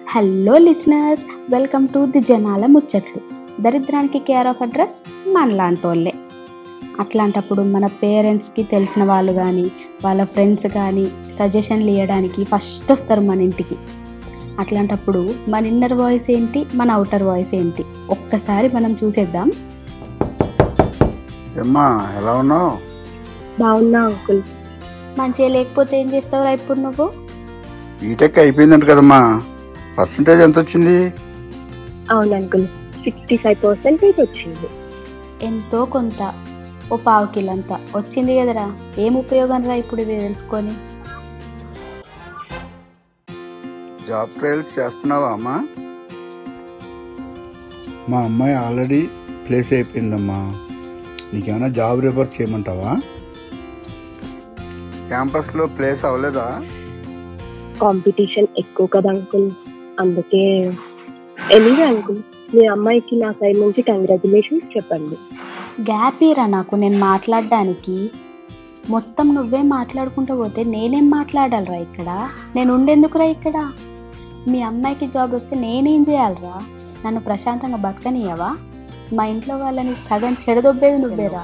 Hello listeners welcome to the జనాల ముచ్చట్లు దరిద్రానికి కేర్ ఆఫ్ అడ్రస్ మనలాంటి వాళ్ళే అట్లాంటప్పుడు మన పేరెంట్స్కి తెలిసిన వాళ్ళు కానీ వాళ్ళ ఫ్రెండ్స్ కానీ సజెషన్లు ఇవ్వడానికి ఫస్ట్ వస్తారు మన ఇంటికి అట్లాంటప్పుడు మన ఇన్నర్ వాయిస్ ఏంటి మన అవుటర్ వాయిస్ ఏంటి ఒక్కసారి మనం చూసేద్దాం ఏమ్మా ఎలా ఉన్నావు బాగున్నా అంకుల్ మంచిగా లేకపోతే ఏం చేస్తావురా ఇప్పుడు నువ్వు బీటెక్ అయిపోయిందంట కదమ్మా పర్సంటేజ్ ఎంత వచ్చింది అవును అంకుల్ సిక్స్టీ ఫైవ్ పర్సెంటేజ్ వచ్చింది ఎంతో కొంత ఓ పావు కిలంతా వచ్చింది కదరా ఏం ఉపయోగం రా ఇప్పుడు ఇది తెలుసుకొని జాబ్ ట్రయల్స్ చేస్తున్నావా అమ్మా మా అమ్మాయి ఆల్రెడీ ప్లేస్ అయిపోయిందమ్మా నీకేమైనా జాబ్ రిఫర్ చేయమంటావా క్యాంపస్లో ప్లేస్ అవ్వలేదా కాంపిటీషన్ ఎక్కువ కదా అంకుల్ అందుకే ఎనీవే అంకుల్ మీ అమ్మాయికి నా సైడ్ నుంచి కంగ్రాచులేషన్స్ చెప్పండి గ్యాప్ ఇరా నాకు నేను మాట్లాడడానికి మొత్తం నువ్వే మాట్లాడుకుంటూ పోతే నేనేం మాట్లాడాలిరా ఇక్కడ నేను ఉండేందుకురా ఇక్కడ మీ అమ్మాయికి జాబ్ వస్తే నేనేం చేయాలిరా నన్ను ప్రశాంతంగా బతకనియవా మా ఇంట్లో వాళ్ళని సగం చెడదొబ్బేది నువ్వేరా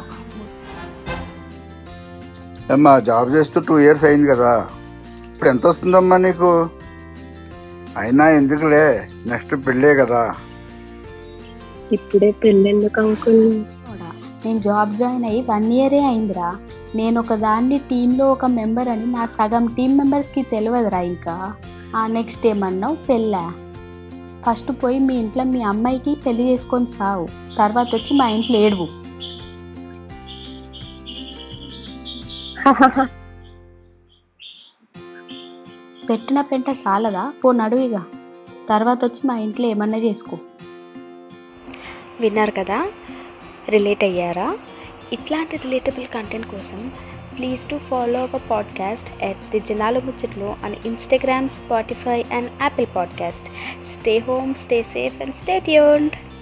అమ్మా జాబ్ చేస్తూ టూ ఇయర్స్ అయింది కదా ఇప్పుడు ఎంత వస్తుందమ్మా నీకు అయినా ఎందుకులే నెక్స్ట్ పెళ్ళే కదా ఇప్పుడే పెళ్ళెందుకు అంకుల్ కూడా. నేను జాబ్ జాయిన్ అయ్యి వన్ ఇయరే అయిందిరా నేను ఒక దాన్ని టీంలో ఒక మెంబర్ అని నా సగం టీం మెంబర్స్కి తెలియదురా ఇంకా ఆ నెక్స్ట్ ఏమన్నావు పెళ్ళా ఫస్ట్ పోయి మీ ఇంట్లో మీ అమ్మాయికి పెళ్లి చేసుకొని సావు తర్వాత వచ్చి మా ఇంట్లో ఏడువు పెట్టిన పెంట చాలదా పో నడువిగా తర్వాత వచ్చి మా ఇంట్లో ఏమన్నా చేసుకో విన్నారు కదా రిలేట్ అయ్యారా ఇట్లాంటి రిలేటబుల్ కంటెంట్ కోసం please to follow our podcast at the జనాలు ముచ్చట్లు on Instagram Spotify and Apple podcast stay home stay safe and stay tuned